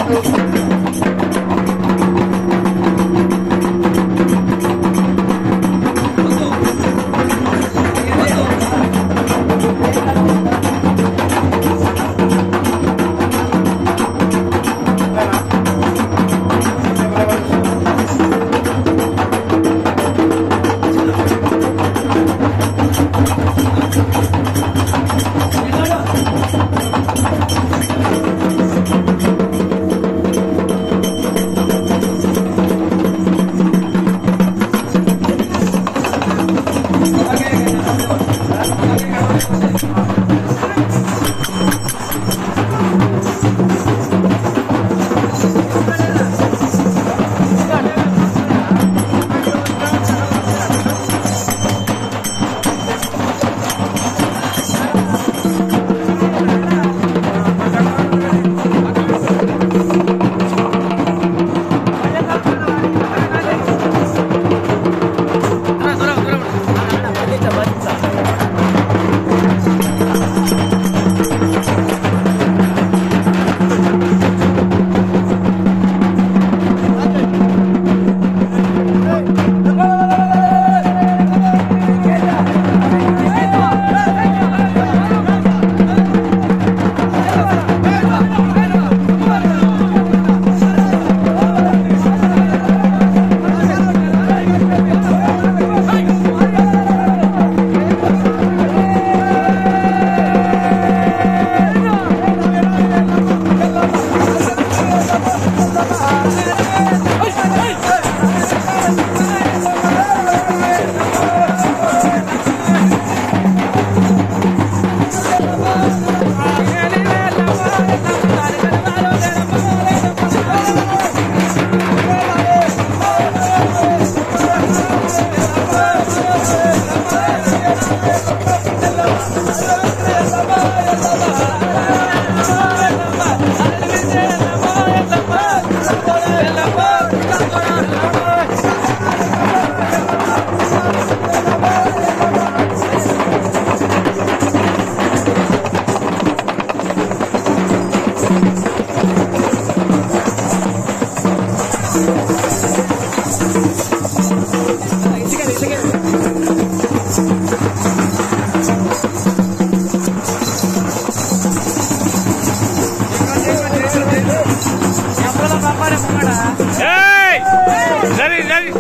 ఏయ్! నరి, నరి.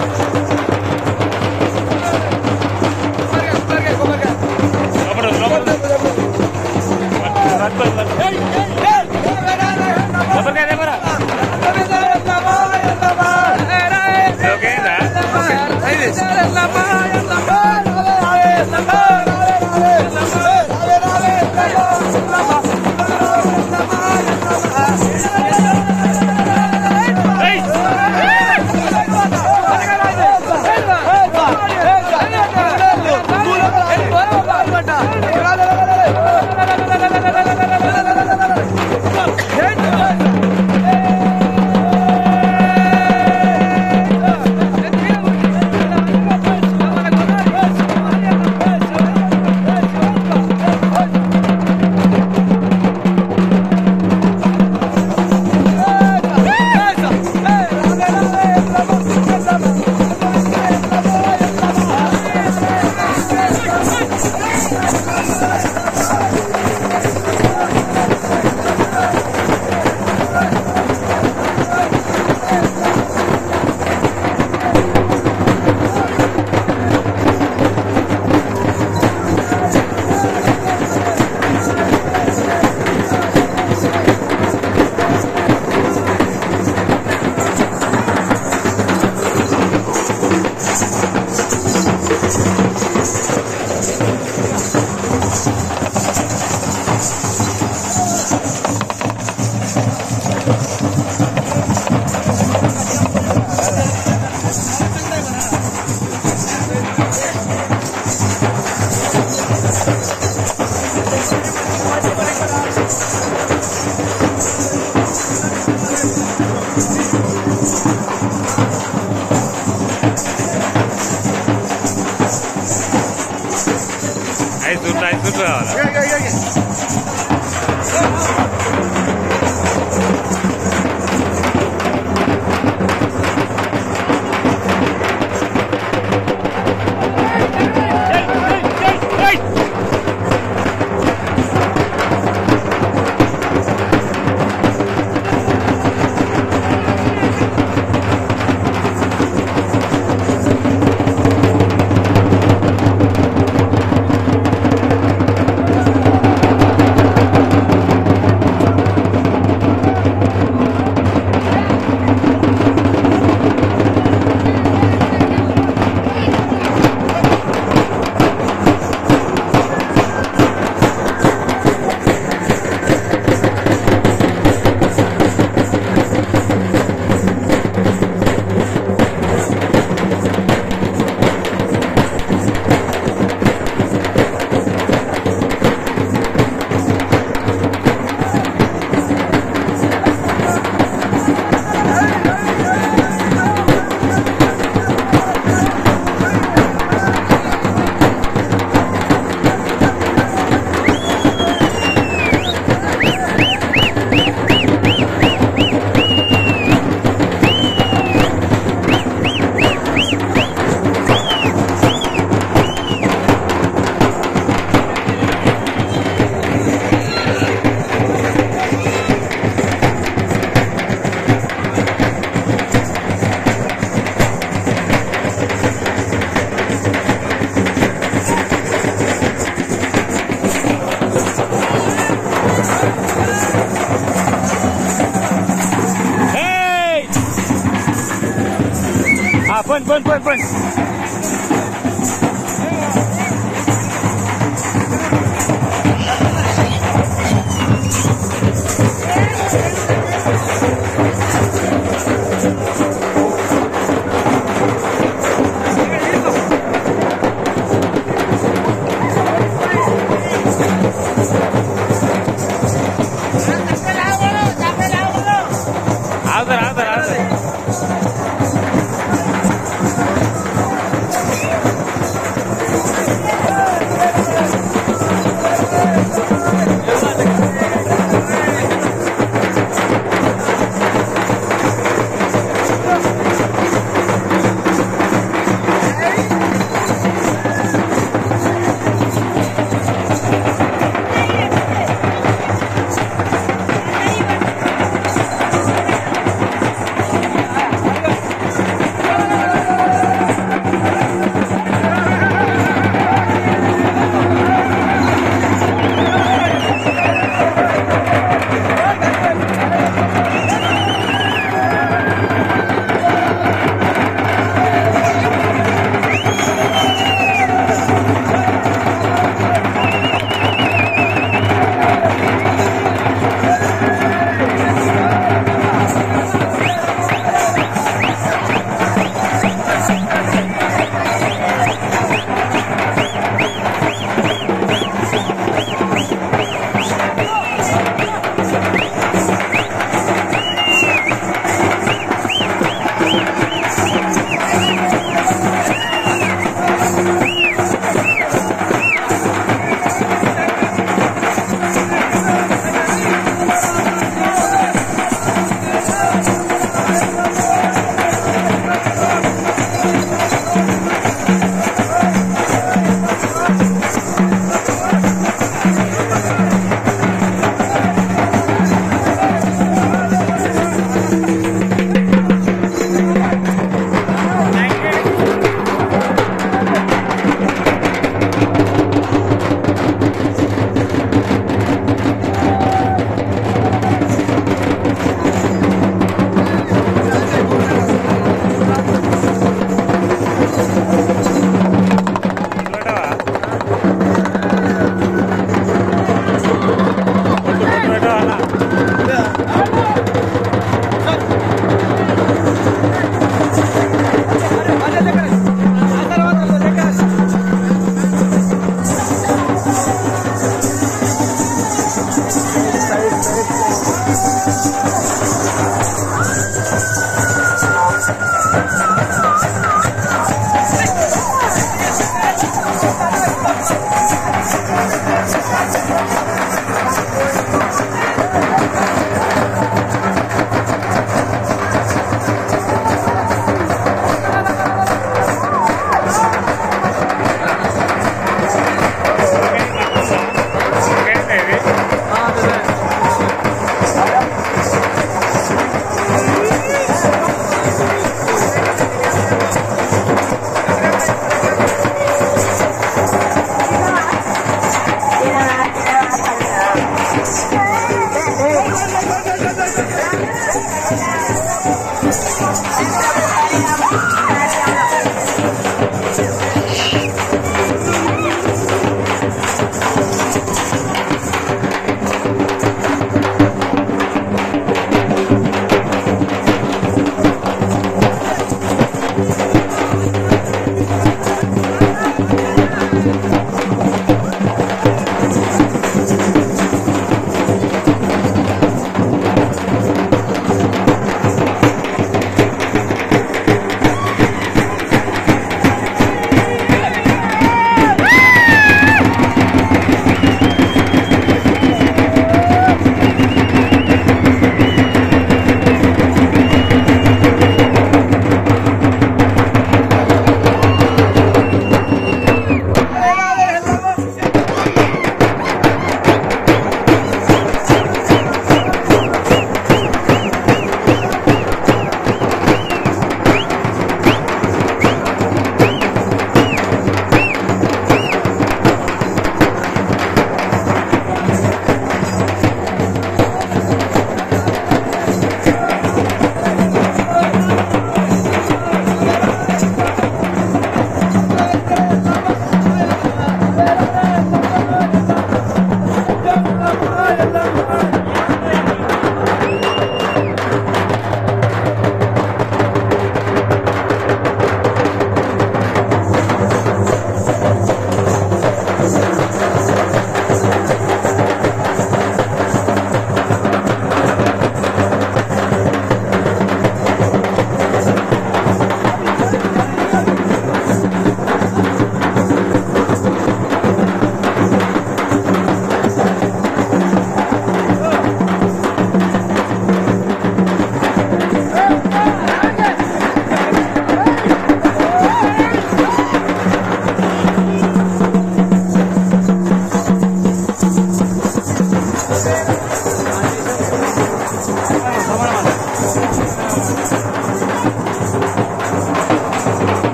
లోపల, లోపల. ఐదు చుట్టూ ఐదు చుట్టూ కావాలి పోయి పోయి పోయి పోయి ఆగుతారు ఆగుతారు ఆగుతారు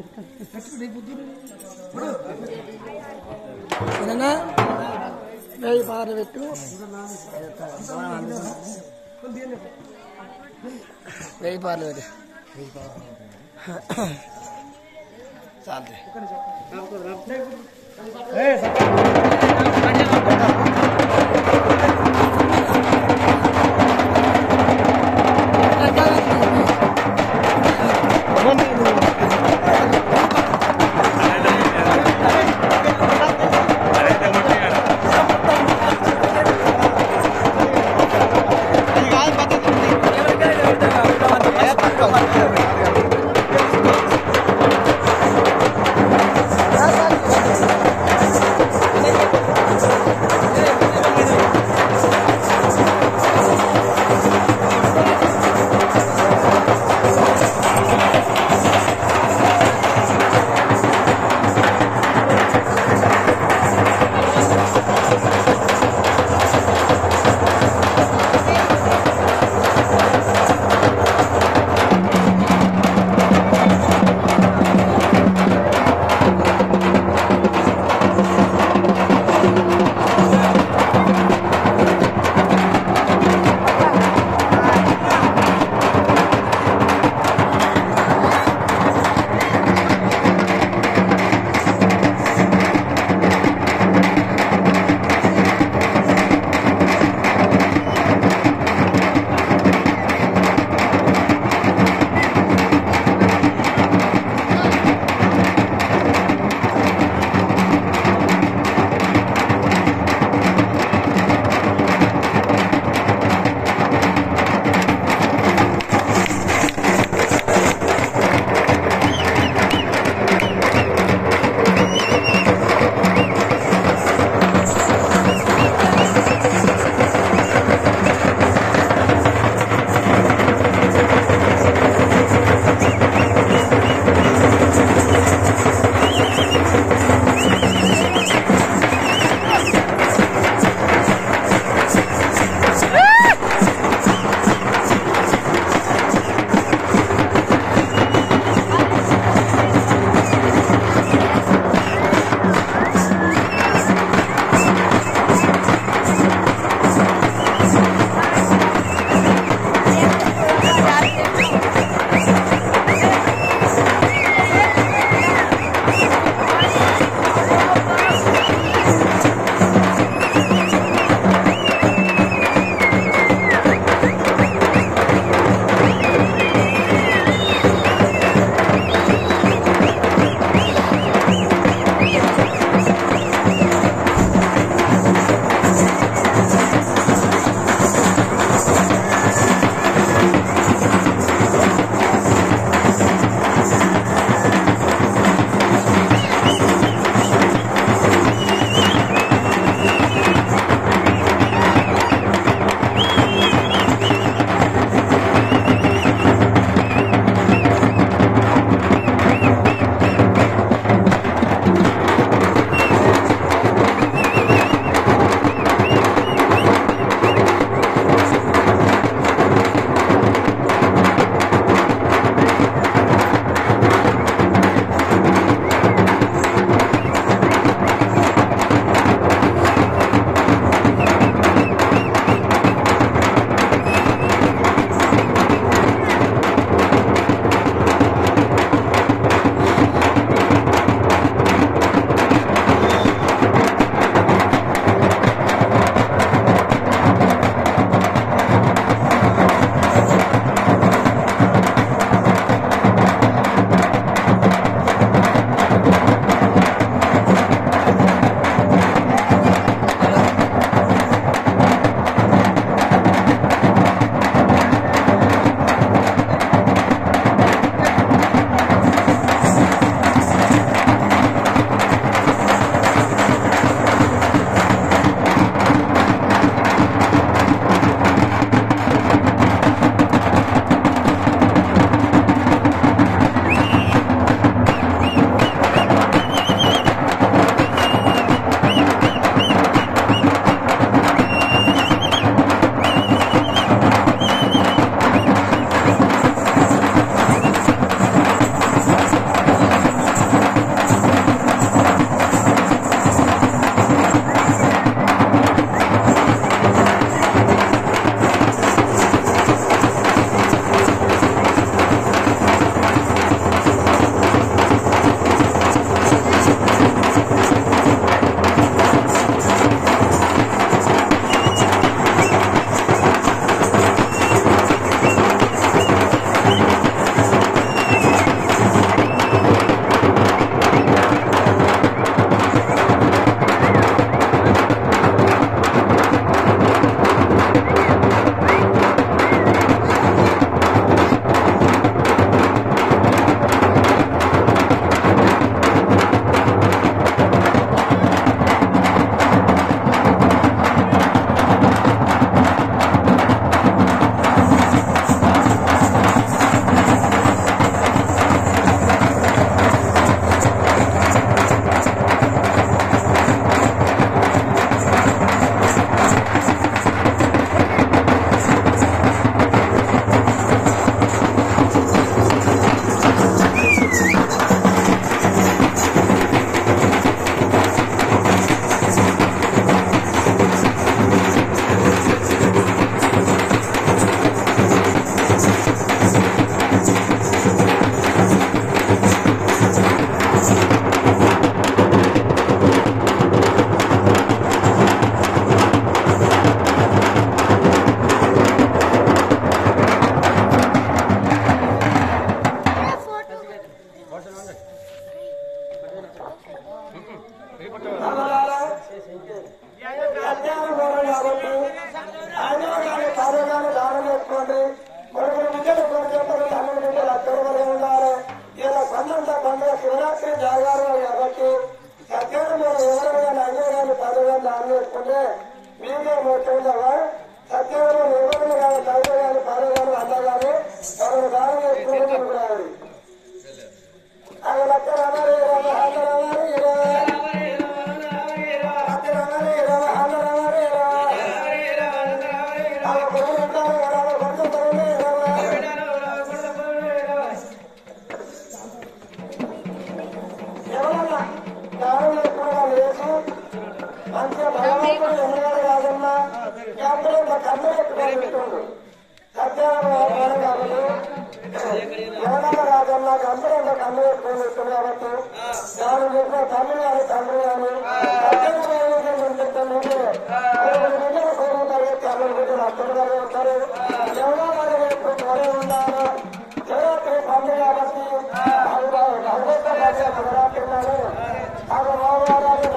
ఏదన్నా వెయ్యి పార పెట్టు వెయ్యి పార్లు పెట్టు చాలు ఏ అందులో శివరాత్రి జాగారం కాబట్టి సత్యాన్ని మనం ఎవరైనా అన్యగాని పదవిగా దాన్ని వేసుకుంటే మీకే ముఖ్యంగా సత్యంలో ఎవరు కానీ తల్లి కానీ పదవి కానీ అన్నగాని మనం దానం వేసుకుంటే రావాలి అది లక్ష రమాలి ఇరవై హండ్రెడ్ రమాలి ఇరవై లక్ష రమాలి ఇరవై హండ్రెడ్ రమాలి ఇరవై అలా కొడుకు ఉంటారు అలా కొడుకు తరలి ఇరవై ఎవరన్నా దానం వేసుకున్న వేసి మంచిగా భగవంతుడు ఎన్నగాడు కాదన్నా క్యాప్టెన్ ఇంకా కన్ను పెట్టుకుంటుండు సత్యాగ్రహం కాబట్టి ఎవరన్నా రాజన్నా అందరూ ఇంకా కన్ను పెట్టుకొని ఉంటుంది కాబట్టి దాని చెప్పిన తల్లి కానీ తండ్రి కానీ ఎవరో వాళ్ళు పెట్టుకుంటారు ఉన్నారు శివరాత్రి పండుగ కాబట్టి అది భగవంతుడు మధ్య శివరాత్రి నాడు అది మోగారాజు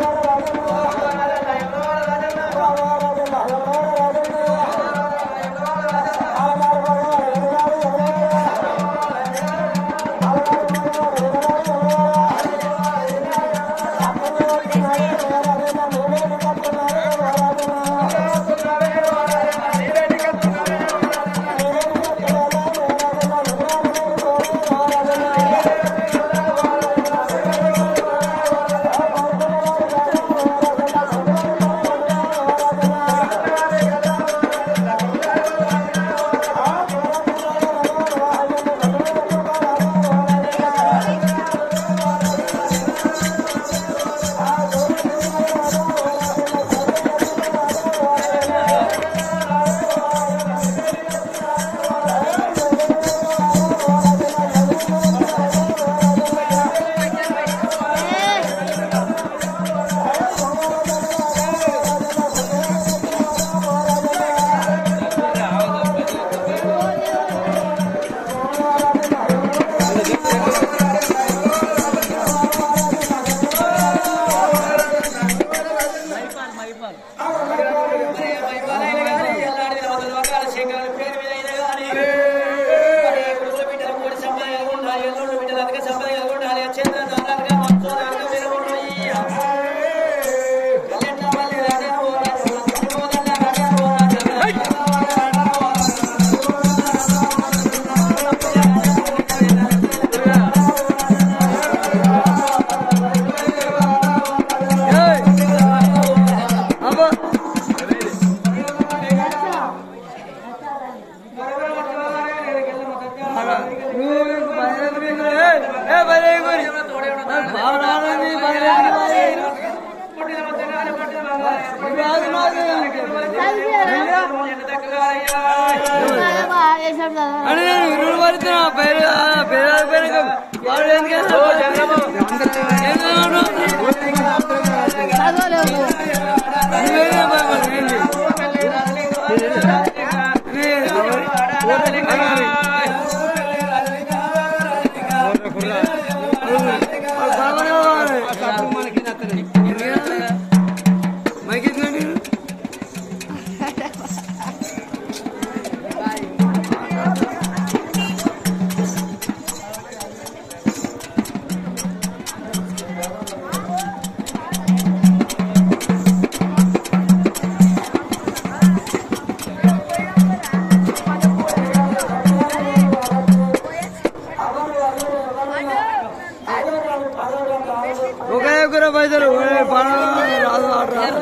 ఒకే ఒక్కరే పైసలు ఒరే పണം రాదు ఆట రాదు.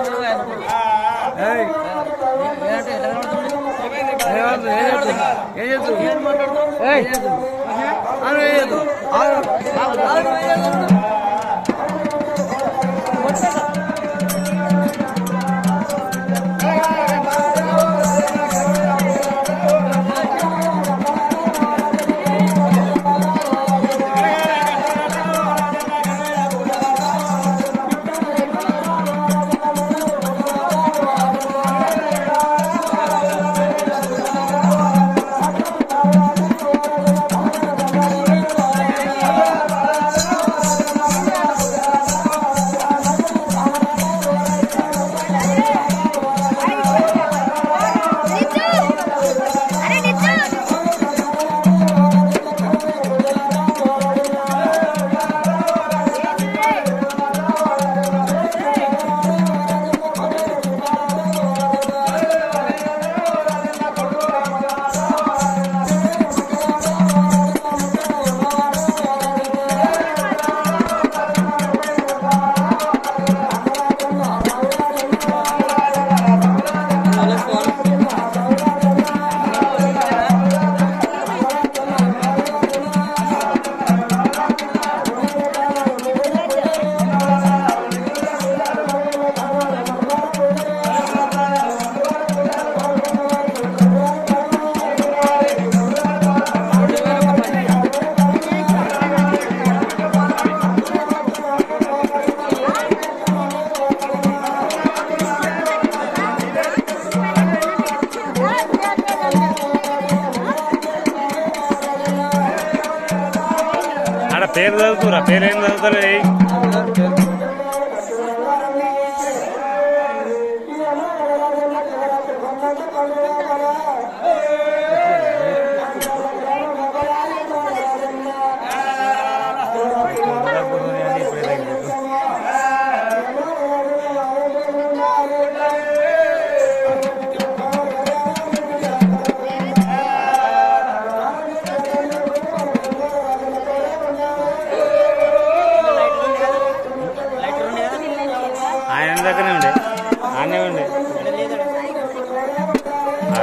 ఏయ్. ఏమవుతుంది? ఏం చేస్తున్నావు? ఏం చేస్తున్నావు? ఏయ్. అను ఏం చేస్తున్నావు? ఆగు. ఆగు. ఆగు. ఏం చేస్తున్నావు? ఆ పేరు చదువుతురా పేరు ఏం చదువుతారు ఆయన దగ్గరనే ఉండే ఆనే ఉండే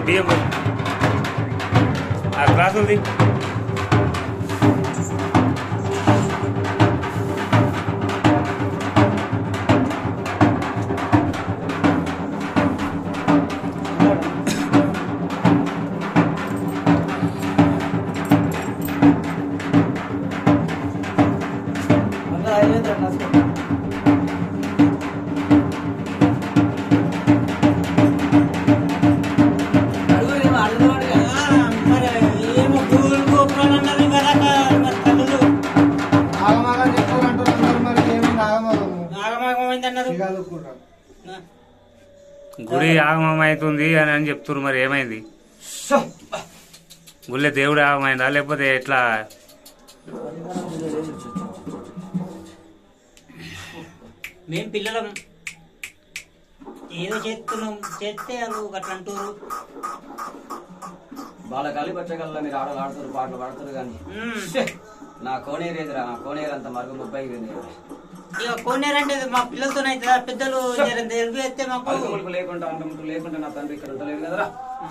బియ్యం పోయి. ఆ గ్లాస్ ఉంది ఆగమాగా చెప్పాలంటారు మరి ఏమైంది ఆగమాగము గుడి ఆగమం అవుతుంది అని అని చెప్తున్నారు మరి ఏమైంది గుళ్ళే దేవుడు ఆగమైందా లేకపోతే ఎట్లా మేము పిల్లలం ఏదో చేస్తున్నాం చేస్తే వాళ్ళు అట్లా అంటారు వాళ్ళ గాలి పచ్చగల్ల మీరు ఆడలు ఆడుతారు పాటలు పాడతారు కానీ మ్మ్. నా కోనేరు ఎదురా నా కోనేరు అంత మరుగు ముప్పై ఇక కోనేరంటే మా పిల్లలతో అయితే పెద్దలు జర తెలివి అయితే మాకు అలుగు ములుగు లేకుండా అంట ముట్టు లేకుండా నా తండ్రి ఇక్కడ ఉండలేడు కదరా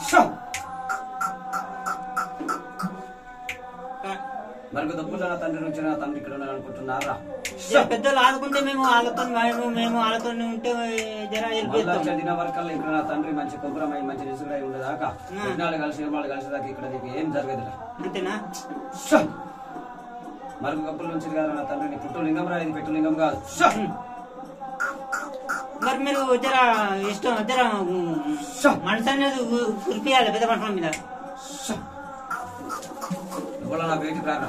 మరుగు దప్పుల్లో నా తండ్రి నుంచి నా తండ్రి ఇక్కడ ఉన్నాడు అనుకుంటున్నారా జర పెద్దలు ఆడుకుంటే మేము వాళ్ళతో మేము మేము వాళ్ళతో ఉంటే జర హెల్ప్ మళ్ళా చేస్తాం చదివిన వరకల్లా ఇక్కడ నా తండ్రి మంచి కొబ్బరమై మంచి నిసుడై ఉండదాకా విఘ్నాలు కలిసి నిర్మాలు కలిసేదాకా ఇక్కడ నీకు ఏం జరగదురా అంతేనా మరుగు కప్పుల నుంచి కాదు నా తండ్రిని పుట్టు లింగం రా ఇది పెట్టు లింగం కాదు మరి మీరు జర ఇష్టం జర మనసు అనేది కురిపియాలి పెద్ద పట్టణం మీద ఇవాళ నా బయటికి రారా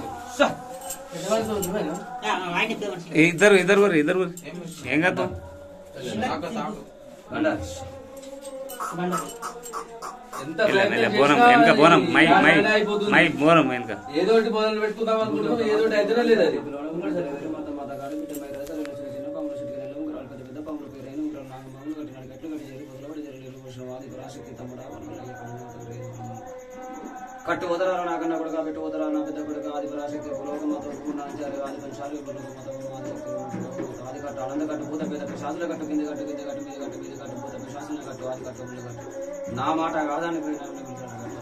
ఆ, ఆయన పెద్ద మనిషి. ఇద్దరు ఇద్దరు ఊరు ఇద్దరు ఊరు ఏం కాదు బండారు. బండలు. ఎంత మెల్ల, మెల్ల, ప్రయత్నం బోనం చేసినా వెనక బోనం ఇది మై మై యాడ్ అయిపోతుంది. మై బోనం వెనక ఏదో ఒకటి మొదలు పెట్టుకుందాం అనుకుంటున్నాం ఏదో ఒకటి అయితేనే లేదు అది కట్టు ఉదరాలు నాకన్నా కొడుక పెట్టు ఉదరాలు నా పెద్ద కొడుక ఆది పరాశక్తి పులోక మతం పూర్ణాచార్య ఆది పంచాలి పులోక మతం ఆది శక్తి, ఆది కట్టు అనంద కట్టు పూత పేద శాసుల కట్టు కింద కట్టు కింద కట్టు మీద కట్టు మీద కట్టు పూత శాసన కట్టు ఆది కట్టు ముందు కట్టు నా మాట కాదని పోయి నన్ను పిలిచాడు కట్టు.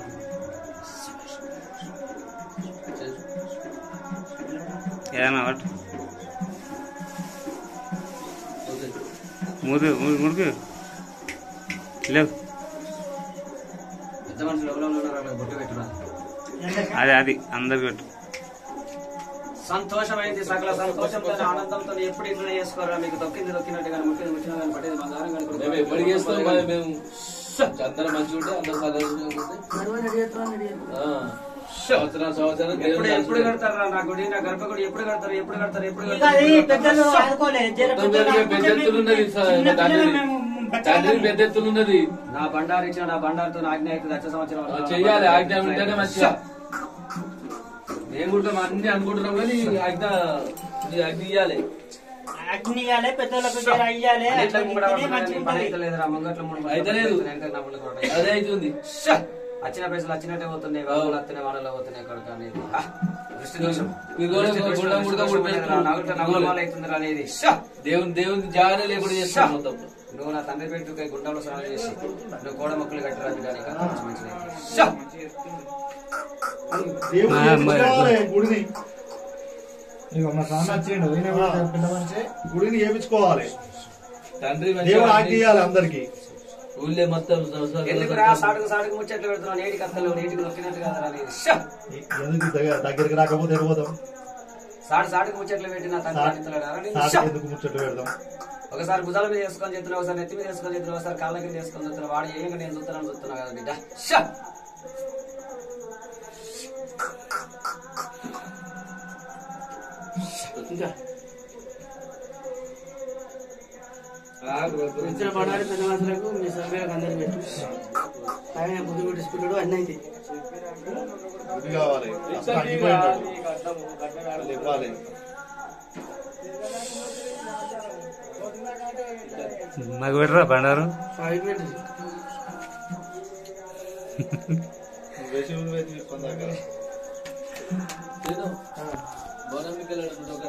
ఏదన్నా పట్టు ముదు ముడుకు లేవు పెద్ద మనుషులు ఎవరో ఉన్నారు అలా బొట్టు పెట్టున్నారు అది అది అందరికి పెట్టు సంతోషమైంది సకల సంతోషంతో ఆనందంతో ఎప్పుడు ఇట్లా చేసుకోరా మీకు దొక్కింది దొక్కినట్టుగా ముట్టింది ముట్టిన కానీ పట్టేది బంగారం కానీ కొడుకు. మేము ఎప్పటికి చేస్తాం మరి మేము అందరం మంచిగా ఉంటే అందరం సంతోషంగా ఉంటే ఆ. సంవత్సరం సంవత్సరం ఎప్పుడు దేవుడు ఎప్పుడు కలిసి కడతారా నా గుడి నా గర్భగుడి ఎప్పుడు కడతారు ఎప్పుడు కడతారు ఎప్పుడు ఇక కడతారు అది ఎప్పుడు పెద్దలు కడతారు? ఆడుకోలేదు జర మొత్తం పెద్దలు మీద పెద్ద ఆడుకుంటే ఎత్తున ఉన్నది మేము స- చిన్న తండ్రి పిల్లలు మేము తండ్రి బచ్చగాళ్ళం. పెద్ద ఎత్తున ఉన్నది నా బండారు ఇచ్చిన నా బండారుతో ఆజ్ఞ అయితే దక్ష సంవత్సరం ఆ, చెయ్యాలి ఆజ్ఞ ఉంటేనే మంచిగా మేము కూడా అన్ని అనుకుంటున్నాం కానీ ఆజ్ఞ ఈ ఆజ్ఞ ఇయ్యాలి అగ్ని ఇవ్వాలి పెద్దలకు జర అయ్యాలి అన్నిట్లో ముంగడ అట్లా పడుతున్నా మంచిగా కానీ పని ఉంటుంది. అయితే లేదురా ముంగట్లో మూడు మంది అయితే లేదు. వెనక నా ముందు కూడా. అదే అవుతుంది వచ్చిన పైసలు వచ్చినట్టే పోతున్నాయి వాగులు వస్తున్నాయి వాడలో పోతున్నాయి కొడుకు అనేది ఆ, దృష్టి దోషం పిగోలు దృష్టి దోషం, గుడ్డ గుడ్డ దృష్టి గుడ్డ దోషం నవ్వుతా నవ్వుల వల్ల అవుతుందిరా అనేది షా! దేవుని దేవుని జాగ్రత్త లేకుండా చేస్తాం మొత్తం నువ్వు నా తండ్రి పెట్టుకై గుండంలో స్నానం చేసి నువ్వు కోడ మొక్కలు కట్టరాదు కానీ ఇంకా మంచి మంచిది షా! దేవుడు ఆ, మరి- చేపించుకోవాలి గుడిని ఇక మా స్వామి వచ్చిండు ఈయన కూడా పెద్ద మనిషి. గుడిని చేపించుకోవాలి తండ్రి దేవుడు ఆజ్ఞ మంచిగా ఇయ్యాలి అందరికి ఊళ్ళే మొత్తం సంవత్సరాలు ఎందుకు రా సాటుకు సాటుకు ముచ్చట్లు పెడుతున్నావు నేటికి అత్తలు నేటికి నొక్కినట్టు కదరా అనేది షా! ఎందుకు దగ్గర దగ్గరికి రాకపోతే వెళ్ళిపోతాం సాటు సాటుకు ముచ్చట్లు పెట్టి నా తండ్రి సాటి ఆడిస్తున్నాడా రా అనేది? సాటి షా! ఎందుకు ముచ్చట్లు పెడదాం ఒకసారి భుజాల మీద వేసుకొని చెప్తున్నా ఒకసారి నెత్తి మీద వేసుకొని చెప్తున్నా ఒకసారి కాళ్ళ కింద వేసుకొని చెప్తున్నా వాడు ఏంగా నేను చూస్తున్నాను చూస్తున్నా కదా బిడ్డ షా! ఇచ్చిన పడాలి పెద్ద మనుషులకు మీ సభ్యులకు అందరికి పెట్టు ఆయన బుద్ధి కొట్టించుకుంటాడు అన్నీ అయితే గుడి కావాలి అసలు అగ్గిపోయినాడు. అది ఇవ్వాలి మాకు పెట్టరా బండారు ఫైవ్ పెట్టు వేసి ఉంది, వేసి తీసుకొని దాకా. బోనం మీకు వెళ్ళడం